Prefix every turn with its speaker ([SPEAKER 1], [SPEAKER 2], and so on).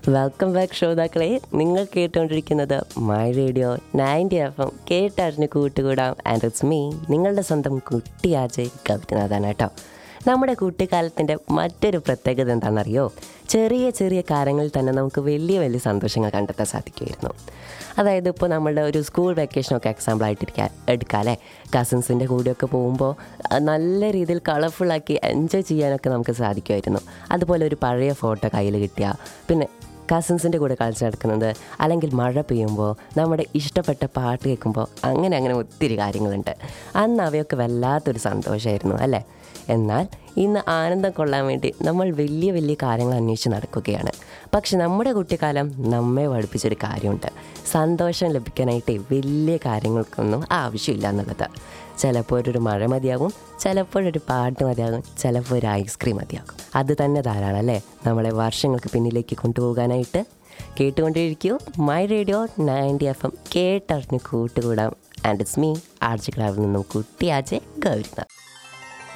[SPEAKER 1] welcome back ശ്രോതാക്കളെ നിങ്ങൾ കേട്ടുകൊണ്ടിരിക്കുന്നത് my radio ninety F M കേട്ടറിഞ്ഞ് കൂട്ടുകൂടാം ആൻഡ് ഇറ്റ്സ് മീ നിങ്ങളുടെ സ്വന്തം കുട്ടിയാജ് കവിതനാഥാണ് കേട്ടോ നമ്മുടെ കുട്ടിക്കാലത്തിൻ്റെ മറ്റൊരു പ്രത്യേകത എന്താണെന്നറിയോ ചെറിയ ചെറിയ കാര്യങ്ങളിൽ തന്നെ നമുക്ക് വലിയ വലിയ സന്തോഷങ്ങൾ കണ്ടെത്താൻ സാധിക്കുമായിരുന്നു അതായത് ഇപ്പോൾ നമ്മളുടെ ഒരു സ്കൂൾ വെക്കേഷനൊക്കെ എക്സാമ്പിൾ ആയിട്ടിരിക്കാൻ എടുക്കാം അല്ലേ കസിൻസിൻ്റെ കൂടെയൊക്കെ പോകുമ്പോൾ അഹ് നല്ല രീതിയിൽ കളർഫുള്ളാക്കി എൻജോയ് ചെയ്യാനൊക്കെ നമുക്ക് സാധിക്കുമായിരുന്നു അതുപോലെ ഒരു പഴയ ഫോട്ടോ കയ്യിൽ കിട്ടിയ പിന്നെ കസിൻസിൻ്റെ കൂടെ കളിച്ച് നടക്കുന്നത് അല്ലെങ്കിൽ മഴ പെയ്യുമ്പോൾ നമ്മുടെ ഇഷ്ടപ്പെട്ട പാട്ട് കേൾക്കുമ്പോൾ അങ്ങനെ അങ്ങനെ ഒത്തിരി കാര്യങ്ങളുണ്ട് അന്ന് അവയൊക്കെ വല്ലാത്തൊരു സന്തോഷമായിരുന്നു അല്ലേ എന്നാൽ ഇന്ന് ആനന്ദം കൊള്ളാൻ വേണ്ടി നമ്മൾ വലിയ വലിയ കാര്യങ്ങൾ അന്വേഷിച്ച് നടക്കുകയാണ് പക്ഷെ നമ്മുടെ കുട്ടിക്കാലം നമ്മെ പഠിപ്പിച്ചൊരു കാര്യമുണ്ട് സന്തോഷം ലഭിക്കാനായിട്ട് വലിയ കാര്യങ്ങൾക്കൊന്നും ആവശ്യമില്ല എന്നുള്ളത് ചിലപ്പോൾ ഒരു മഴ മതിയാകും ചിലപ്പോഴൊരു പാട്ട് മതിയാകും ചിലപ്പോൾ ഒരു ഐസ്ക്രീം മതിയാകും അത് തന്നെ ധാരാളം അല്ലേ നമ്മളെ വർഷങ്ങൾക്ക് പിന്നിലേക്ക് കൊണ്ടുപോകാനായിട്ട് കേട്ടുകൊണ്ടേയിരിക്കൂ my radio ninety F M കേട്ടറിഞ്ഞ് കൂട്ടുകൂടാം ആൻഡ് ഇറ്റ്സ് മീ ആർജി ക്ലാവിൽ നിന്നും കുട്ടിയാജെ ഗൗരിന